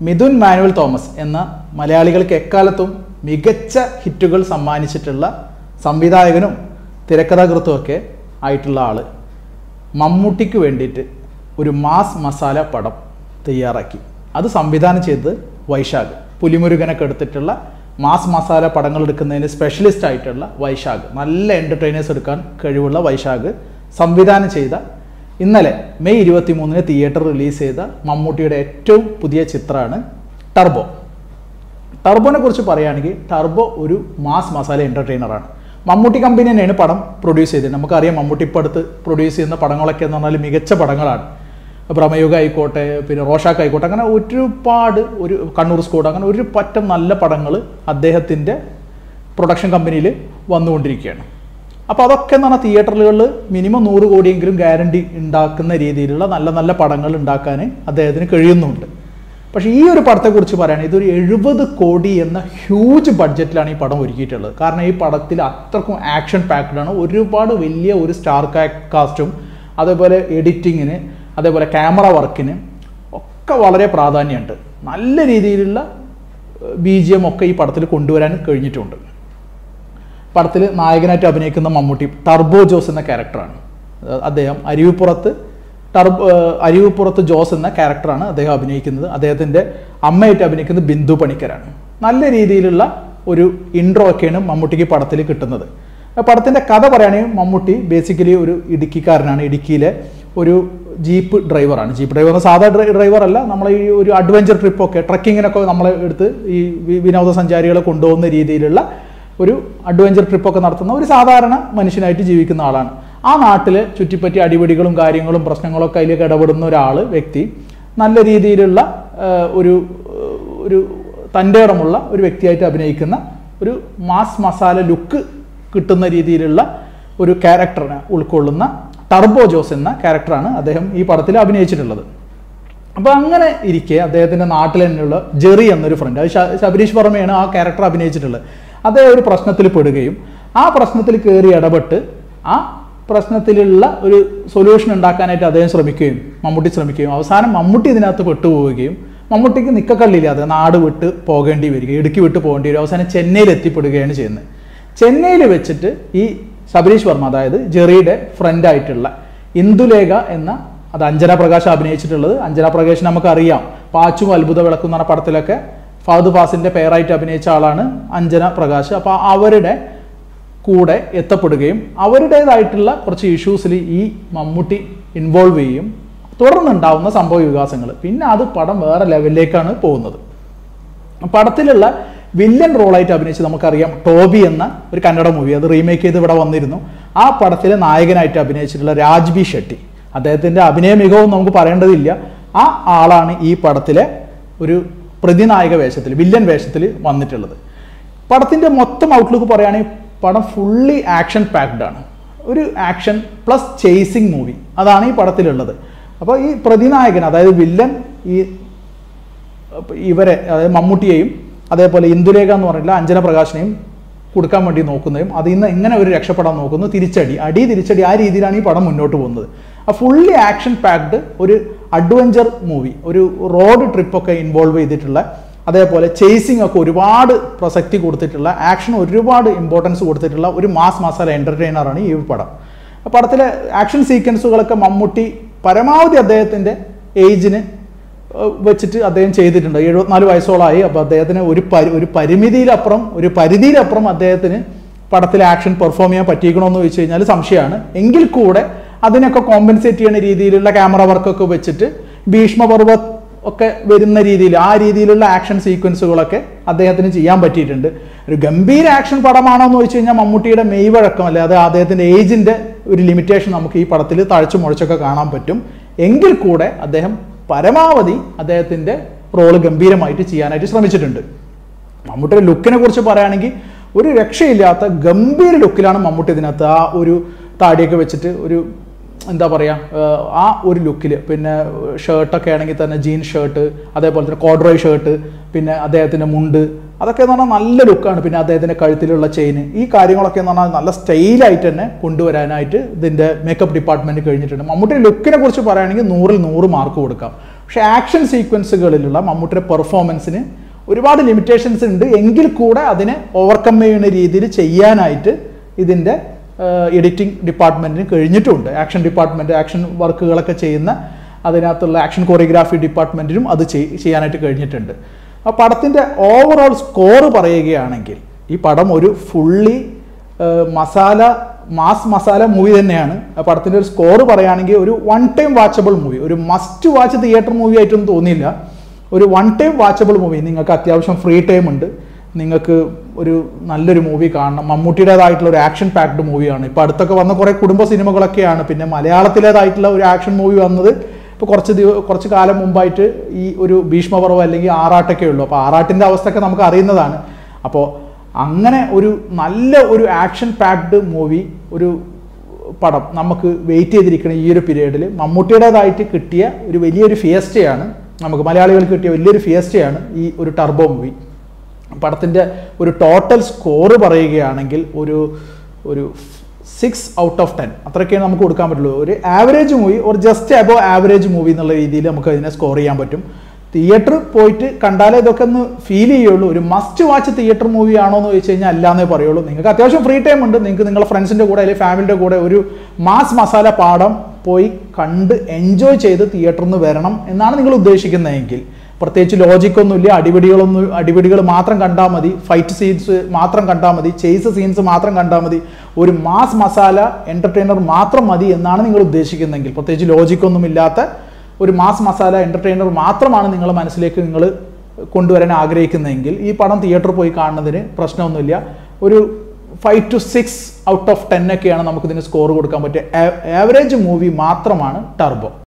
Mithun manual Thomas എന്ന മലയാളികൾക്ക് എക്കാലത്തും മികച്ച ഹിറ്റുകൾ സമ്മാനിച്ചിട്ടുള്ള സംവിധായകനും തിരക്കഥാകൃത്തുമൊക്കെ ആയിട്ടുള്ള ആള് മമ്മൂട്ടിക്ക് വേണ്ടിയിട്ട് ഒരു മാസ് മസാല പടം തയ്യാറാക്കി അത് സംവിധാനം ചെയ്തത് വൈശാഖ് പുലിമുരുകനൊക്കെ എടുത്തിട്ടുള്ള മാസ് മസാല പടങ്ങൾ എടുക്കുന്നതിന് സ്പെഷ്യലിസ്റ്റ് ആയിട്ടുള്ള വൈശാഖ് നല്ല എൻ്റർടൈനേഴ്സ് എടുക്കാൻ കഴിവുള്ള വൈശാഖ് സംവിധാനം ചെയ്ത ഇന്നലെ മെയ് ഇരുപത്തി മൂന്നിന് തിയേറ്റർ റിലീസ് ചെയ്ത മമ്മൂട്ടിയുടെ ഏറ്റവും പുതിയ ചിത്രമാണ് ടർബോ ടർബോനെ കുറിച്ച് പറയുകയാണെങ്കിൽ ടർബോ ഒരു മാസ് മസാല എൻ്റർടൈനറാണ് മമ്മൂട്ടി കമ്പനി തന്നെയാണ് പടം പ്രൊഡ്യൂസ് ചെയ്തത് നമുക്കറിയാം മമ്മൂട്ടി ഇപ്പോൾ അടുത്ത് പ്രൊഡ്യൂസ് ചെയ്യുന്ന പടങ്ങളൊക്കെ എന്ന് പറഞ്ഞാൽ മികച്ച പടങ്ങളാണ് ഭ്രമയുഗ ആയിക്കോട്ടെ പിന്നെ റോഷാക്ക് ആയിക്കോട്ടെ അങ്ങനെ ഒരുപാട് ഒരു കണ്ണൂർ സ്കോഡ് അങ്ങനെ ഒരു പറ്റം നല്ല പടങ്ങൾ അദ്ദേഹത്തിൻ്റെ പ്രൊഡക്ഷൻ കമ്പനിയിൽ വന്നുകൊണ്ടിരിക്കുകയാണ് അപ്പോൾ അതൊക്കെ എന്ന് പറഞ്ഞാൽ തിയേറ്ററുകളിൽ മിനിമം നൂറ് കോടിയെങ്കിലും ഗ്യാരണ്ടി ഉണ്ടാക്കുന്ന രീതിയിലുള്ള നല്ല നല്ല പടങ്ങൾ ഉണ്ടാക്കാൻ അദ്ദേഹത്തിന് കഴിയുന്നുണ്ട് പക്ഷേ ഈ ഒരു പടത്തെക്കുറിച്ച് പറയുകയാണെങ്കിൽ ഇതൊരു എഴുപത് കോടി എന്ന ഹ്യൂജ് ബഡ്ജറ്റിലാണ് ഈ പടം ഒരുക്കിയിട്ടുള്ളത് കാരണം ഈ പടത്തിൽ അത്രക്കും ആക്ഷൻ പാക്ഡ് ആണ് ഒരുപാട് വലിയ ഒരു സ്റ്റാർ കാസ്റ്റും അതേപോലെ എഡിറ്റിങ്ങിന് അതേപോലെ ക്യാമറ വർക്കിന് ഒക്കെ വളരെ പ്രാധാന്യമുണ്ട് നല്ല രീതിയിലുള്ള ബി ജി എം ഒക്കെ ഈ പടത്തിൽ കൊണ്ടുവരാൻ കഴിഞ്ഞിട്ടുണ്ട് പടത്തിൽ നായകനായിട്ട് അഭിനയിക്കുന്ന മമ്മൂട്ടി ടർബോ ജോസ് എന്ന ക്യാരക്ടറാണ് അദ്ദേഹം അരുവിപ്പുറത്ത് ടർബോ അരുവിപ്പുറത്ത് ജോസ് എന്ന ക്യാരക്ടറാണ് അദ്ദേഹം അഭിനയിക്കുന്നത് അദ്ദേഹത്തിൻ്റെ അമ്മയായിട്ട് അഭിനയിക്കുന്നത് ബിന്ദു പണിക്കരാണ് നല്ല രീതിയിലുള്ള ഒരു ഇൻട്രോ ഒക്കെയാണ് മമ്മൂട്ടിക്ക് പടത്തിൽ കിട്ടുന്നത് പടത്തിൻ്റെ കഥ പറയുകയാണെങ്കിൽ മമ്മൂട്ടി ബേസിക്കലി ഒരു ഇടുക്കിക്കാരനാണ് ഇടുക്കിയിലെ ഒരു ജീപ്പ് ഡ്രൈവറാണ് ജീപ്പ് ഡ്രൈവർ സാധാ ഡ്രൈവർ അല്ല നമ്മൾ ഈ ഒരു അഡ്വഞ്ചർ ട്രിപ്പൊക്കെ ട്രക്കിങ്ങിനൊക്കെ നമ്മളെ എടുത്ത് ഈ വി- വിനോദസഞ്ചാരികളെ കൊണ്ടുപോകുന്ന രീതിയിലുള്ള ഒരു അഡ്വഞ്ചർ ട്രിപ്പൊക്കെ നടത്തുന്ന ഒരു സാധാരണ മനുഷ്യനായിട്ട് ജീവിക്കുന്ന ആളാണ് ആ നാട്ടിൽ ചുറ്റിപ്പറ്റി അടിപിടികളും കാര്യങ്ങളും പ്രശ്നങ്ങളൊക്കെ അതിലേക്ക് ഇടപെടുന്ന ഒരാൾ വ്യക്തി നല്ല രീതിയിലുള്ള ആ, ഒരു ഒരു തൻ്റെ ഇടമുള്ള ഒരു വ്യക്തിയായിട്ട് അഭിനയിക്കുന്ന ഒരു മാസ് മസാല ലുക്ക് കിട്ടുന്ന രീതിയിലുള്ള ഒരു ക്യാരക്ടറിനെ ഉൾക്കൊള്ളുന്ന ടർബോ ജോസ് എന്ന ക്യാരക്ടറാണ് അദ്ദേഹം ഈ പടത്തിൽ അഭിനയിച്ചിട്ടുള്ളത് അപ്പോൾ അങ്ങനെ ഇരിക്കെ അദ്ദേഹത്തിൻ്റെ നാട്ടിൽ തന്നെയുള്ള ജെറി എന്നൊരു ഫ്രണ്ട് അത് ശ- ശബരീഷ് വർമ്മയാണ് ആ ക്യാരക്ടർ അഭിനയിച്ചിട്ടുള്ളത് അദ്ദേഹം ഒരു പ്രശ്നത്തിൽ പെടുകയും ആ പ്രശ്നത്തിൽ കയറി ഇടപെട്ട് ആ പ്രശ്നത്തിലുള്ള ഒരു സൊല്യൂഷൻ ഉണ്ടാക്കാനായിട്ട് അദ്ദേഹം ശ്രമിക്കുകയും മമ്മൂട്ടി ശ്രമിക്കുകയും അവസാനം മമ്മൂട്ടി ഇതിനകത്ത് പെട്ടുപോവുകയും മമ്മൂട്ടിക്ക് നിക്കക്കള്ളിയില്ലാതെ നാട് വിട്ട് പോകേണ്ടി വരികയും ഇടുക്കി വിട്ട് പോകേണ്ടി വരും അവസാനം ചെന്നൈയിൽ എത്തിപ്പെടുകയാണ് ചെയ്യുന്നത് ചെന്നൈയിൽ വെച്ചിട്ട് ഈ ശബരീഷ് വർമ്മ അതായത് ജെറിയുടെ ഫ്രണ്ടായിട്ടുള്ള ഇന്ദുലേഖ എന്ന അത് അഞ്ജന പ്രകാശ് അഭിനയിച്ചിട്ടുള്ളത് അഞ്ജന പ്രകാശ് നമുക്കറിയാം പാച്ചും അത്ഭുത വിളക്കും എന്ന് പറഞ്ഞ പടത്തിലൊക്കെ ഫഹദ് ഫാസിന്റെ പേരായിട്ട് അഭിനയിച്ച ആളാണ് അഞ്ജന പ്രകാശ് അപ്പോൾ അവരുടെ കൂടെ എത്തപ്പെടുകയും അവരുടേതായിട്ടുള്ള കുറച്ച് ഇഷ്യൂസിൽ ഈ മമ്മൂട്ടി ഇൻവോൾവ് ചെയ്യും തുടർന്നുണ്ടാവുന്ന സംഭവ വികാസങ്ങൾ പിന്നെ അത് പടം വേറെ ലെവലിലേക്കാണ് പോകുന്നത് പടത്തിലുള്ള വില്ലൻ റോളായിട്ട് അഭിനയിച്ച് നമുക്കറിയാം ടോബി എന്ന ഒരു കന്നഡ മൂവി അത് റീമേക്ക് ചെയ്ത് ഇവിടെ വന്നിരുന്നു ആ പടത്തിലെ നായകനായിട്ട് അഭിനയിച്ചിട്ടുള്ള രാജ്ബി ഷെട്ടി അദ്ദേഹത്തിൻ്റെ അഭിനയ മികവും നമുക്ക് പറയേണ്ടതില്ല ആ ആളാണ് ഈ പടത്തിലെ ഒരു പ്രതിനായക വേഷത്തിൽ വില്ലൻ വേഷത്തിൽ വന്നിട്ടുള്ളത് പടത്തിൻ്റെ മൊത്തം ഔട്ട്ലുക്ക് പറയുകയാണെങ്കിൽ പടം ഫുള്ളി ആക്ഷൻ പാക്ഡ് ആണ് ഒരു ആക്ഷൻ പ്ലസ് ചേസിങ് മൂവി അതാണ് ഈ പടത്തിലുള്ളത് അപ്പോൾ ഈ പ്രതിനായകൻ അതായത് വില്ലൻ ഈ അപ്പൊ ഇവരെ അതായത് മമ്മൂട്ടിയെയും അതേപോലെ ഇന്ദുലേഖ എന്ന് പറഞ്ഞിട്ടുള്ള അഞ്ജന പ്രകാശിനെയും കൊടുക്കാൻ വേണ്ടി നോക്കുന്നതും അതിൽ നിന്ന് എങ്ങനെ ഒരു രക്ഷപ്പെടാൻ നോക്കുന്നു തിരിച്ചടി അടി തിരിച്ചടി ആ രീതിയിലാണ് ഈ പടം മുന്നോട്ട് പോകുന്നത് ആ ഫുള്ളി ആക്ഷൻ പാക്ഡ് ഒരു അഡ്വഞ്ചർ മൂവി ഒരു റോഡ് ട്രിപ്പൊക്കെ ഇൻവോൾവ് ചെയ്തിട്ടുള്ള അതേപോലെ ചേസിങ് ഒക്കെ ഒരുപാട് പ്രസക്തി കൊടുത്തിട്ടുള്ള ആക്ഷൻ ഒരുപാട് ഇമ്പോർട്ടൻസ് കൊടുത്തിട്ടുള്ള ഒരു മാസ് മസാല എൻ്റർടൈനറാണ് ഈ പടം ആ പടത്തിലെ ആക്ഷൻ സീക്വൻസുകളൊക്കെ മമ്മൂട്ടി പരമാവധി അദ്ദേഹത്തിൻ്റെ ഏജിന് ഏഹ് വെച്ചിട്ട് അദ്ദേഹം ചെയ്തിട്ടുണ്ട് എഴുപത്തിനാല് വയസ്സോളമായി അപ്പോൾ അദ്ദേഹത്തിന് ഒരു പരി ഒരു പരിമിതിയിലപ്പുറം ഒരു പരിധിയിലപ്പുറം അദ്ദേഹത്തിന് പടത്തിൽ ആക്ഷൻ പെർഫോം ചെയ്യാൻ പറ്റിയിരിക്കണമെന്ന് ചോദിച്ചു കഴിഞ്ഞാൽ സംശയമാണ് എങ്കിൽ കൂടെ അതിനൊക്കെ കോമ്പൻസേറ്റ് ചെയ്യുന്ന രീതിയിലുള്ള ക്യാമറ വർക്കൊക്കെ വെച്ചിട്ട് ഭീഷ്മപർവ്വത് ഒക്കെ വരുന്ന രീതിയിൽ ആ രീതിയിലുള്ള ആക്ഷൻ സീക്വൻസുകളൊക്കെ അദ്ദേഹത്തിന് ചെയ്യാൻ പറ്റിയിട്ടുണ്ട് ഒരു ഗംഭീര ആക്ഷൻ പടമാണോ എന്ന് ചോദിച്ചു കഴിഞ്ഞാൽ മമ്മൂട്ടിയുടെ മെയ് വഴക്കമല്ല അത് അദ്ദേഹത്തിൻ്റെ ഏജിൻ്റെ ഒരു ലിമിറ്റേഷൻ നമുക്ക് ഈ പടത്തിൽ തഴച്ചു മുഴച്ചൊക്കെ കാണാൻ പറ്റും എങ്കിൽ കൂടെ അദ്ദേഹം പരമാവധി അദ്ദേഹത്തിൻ്റെ റോള് ഗംഭീരമായിട്ട് ചെയ്യാനായിട്ട് ശ്രമിച്ചിട്ടുണ്ട് മമ്മൂട്ടിയുടെ ലുക്കിനെ കുറിച്ച് പറയുകയാണെങ്കിൽ ഒരു രക്ഷയില്ലാത്ത ഗംഭീര ലുക്കിലാണ് മമ്മൂട്ടി ഇതിനകത്ത് ആ ഒരു താടിയൊക്കെ വെച്ചിട്ട് ഒരു എന്താ പറയുക ആ ഒരു ലുക്കിൽ പിന്നെ ഷർട്ടൊക്കെ ആണെങ്കിൽ തന്നെ ജീൻ ഷർട്ട് അതേപോലെ തന്നെ കോഡ്രോയ് ഷർട്ട് പിന്നെ അദ്ദേഹത്തിൻ്റെ മുണ്ട് അതൊക്കെ എന്ന് പറഞ്ഞാൽ നല്ല ലുക്കാണ് പിന്നെ അദ്ദേഹത്തിൻ്റെ കഴുത്തിലുള്ള ചെയിൻ ഈ കാര്യങ്ങളൊക്കെ എന്ന് പറഞ്ഞാൽ നല്ല സ്റ്റൈലായിട്ട് തന്നെ കൊണ്ടുവരാനായിട്ട് ഇതിൻ്റെ മേക്കപ്പ് ഡിപ്പാർട്ട്മെൻറ്റ് കഴിഞ്ഞിട്ടുണ്ട് മമ്മൂട്ടി ലുക്കിനെ കുറിച്ച് പറയുകയാണെങ്കിൽ നൂറിൽ നൂറ് മാർക്ക് കൊടുക്കാം പക്ഷേ ആക്ഷൻ സീക്വൻസുകളിലുള്ള മമ്മൂട്ടിയുടെ പെർഫോമൻസിന് ഒരുപാട് ലിമിറ്റേഷൻസ് ഉണ്ട് എങ്കിൽ കൂടെ അതിനെ ഓവർകം ചെയ്യുന്ന രീതിയിൽ ചെയ്യാനായിട്ട് ഇതിൻ്റെ എഡിറ്റിംഗ് ഡിപ്പാർട്ട്മെൻറ്റിന് കഴിഞ്ഞിട്ടുണ്ട് ആക്ഷൻ ഡിപ്പാർട്ട്മെൻറ്റ് ആക്ഷൻ വർക്കുകളൊക്കെ ചെയ്യുന്ന അതിനകത്തുള്ള ആക്ഷൻ കൊറിയോഗ്രാഫി ഡിപ്പാർട്ട്മെൻറ്റിനും അത് ചെയ്- ചെയ്യാനായിട്ട് കഴിഞ്ഞിട്ടുണ്ട് ആ പടത്തിൻ്റെ ഓവറോൾ സ്കോർ പറയുകയാണെങ്കിൽ ഈ പടം ഒരു fully masala mass masala movie തന്നെയാണ് ആ പടത്തിൻ്റെ ഒരു സ്കോർ പറയുകയാണെങ്കിൽ ഒരു വൺ ടൈം വാച്ചബിൾ മൂവി ഒരു മസ്റ്റ് വാച്ച് തിയേറ്റർ മൂവി ആയിട്ടൊന്നും തോന്നിയില്ല ഒരു വൺ ടൈം വാച്ചബിൾ മൂവി നിങ്ങൾക്ക് അത്യാവശ്യം ഫ്രീ ടൈം ഉണ്ട് നിങ്ങൾക്ക് ഒരു നല്ലൊരു മൂവി കാണണം മമ്മൂട്ടിയുടേതായിട്ടുള്ള ഒരു ആക്ഷൻ പാക്ഡ് മൂവിയാണ് ഇപ്പോൾ അടുത്തൊക്കെ വന്ന കുറേ കുടുംബ സിനിമകളൊക്കെയാണ് പിന്നെ മലയാളത്തിലേതായിട്ടുള്ള ഒരു ആക്ഷൻ മൂവി വന്നത് ഇപ്പോൾ കുറച്ച് ദിവ കുറച്ച് കാലം മുമ്പായിട്ട് ഈ ഒരു ഭീഷ്മപർവ്വം അല്ലെങ്കിൽ ആറാട്ടൊക്കെ ഉള്ളൂ അപ്പോൾ ആറാട്ടിൻ്റെ അവസ്ഥയൊക്കെ നമുക്ക് അറിയുന്നതാണ് അപ്പോൾ അങ്ങനെ ഒരു നല്ല ഒരു ആക്ഷൻ പാക്ഡ് മൂവി ഒരു പടം നമുക്ക് വെയിറ്റ് ചെയ്തിരിക്കുന്ന ഈ ഒരു പീരീഡിൽ മമ്മൂട്ടിയുടേതായിട്ട് കിട്ടിയ ഒരു വലിയൊരു ഫിയസ്റ്റയാണ് നമുക്ക് മലയാളികൾക്ക് കിട്ടിയ വലിയൊരു ഫിയസ്റ്റയാണ് ഈ ഒരു ടർബോ മൂവി പടത്തിൻ്റെ ഒരു ടോട്ടൽ സ്കോറ് പറയുകയാണെങ്കിൽ ഒരു ഒരു സിക്സ് ഔട്ട് ഓഫ് ടെൻ അത്രയൊക്കെ നമുക്ക് കൊടുക്കാൻ പറ്റുള്ളൂ ഒരു ആവറേജ് മൂവി ഒരു ജസ്റ്റ് അബോ ആവറേജ് മൂവി എന്നുള്ള രീതിയിൽ നമുക്ക് അതിനെ സ്കോർ ചെയ്യാൻ പറ്റും തിയേറ്റർ പോയിട്ട് കണ്ടാലേ ഇതൊക്കെ ഒന്ന് ഫീൽ ചെയ്യുള്ളൂ ഒരു മസ്റ്റ് വാച്ച് തിയേറ്റർ മൂവി ആണോ എന്ന് ചോദിച്ചു കഴിഞ്ഞാൽ അല്ലാന്നേ പറയുള്ളൂ നിങ്ങൾക്ക് അത്യാവശ്യം ഫ്രീ ടൈം ഉണ്ട് നിങ്ങൾക്ക് നിങ്ങളുടെ ഫ്രണ്ട്സിൻ്റെ കൂടെ അല്ലെങ്കിൽ ഫാമിലിയുടെ കൂടെ ഒരു മാസ് മസാല പാടം പോയി കണ്ട് എൻജോയ് ചെയ്ത് തിയേറ്ററിൽ നിന്ന് വരണം എന്നാണ് നിങ്ങൾ ഉദ്ദേശിക്കുന്നതെങ്കിൽ പ്രത്യേകിച്ച് ലോജിക്കൊന്നുമില്ല അടിപിടികളൊന്നും അടിപിടികൾ മാത്രം കണ്ടാൽ മതി ഫൈറ്റ് സീൻസ് മാത്രം കണ്ടാൽ മതി ചേസ് സീൻസ് മാത്രം കണ്ടാൽ മതി ഒരു മാസ് മസാല എൻ്റർടൈനർ മാത്രം മതി എന്നാണ് നിങ്ങൾ ഉദ്ദേശിക്കുന്നതെങ്കിൽ പ്രത്യേകിച്ച് ലോജിക്കൊന്നും ഇല്ലാത്ത ഒരു മാസ് മസാല എൻ്റർടൈനർ മാത്രമാണ് നിങ്ങളുടെ മനസ്സിലേക്ക് നിങ്ങൾ കൊണ്ടുവരാൻ ആഗ്രഹിക്കുന്നതെങ്കിൽ ഈ പടം തിയേറ്ററിൽ പോയി കാണുന്നതിന് പ്രശ്നമൊന്നുമില്ല ഒരു five to six out of ten ഒക്കെയാണ് നമുക്കിതിന് സ്കോർ കൊടുക്കാൻ പറ്റിയ ആവറേജ് മൂവി മാത്രമാണ് ടർബോ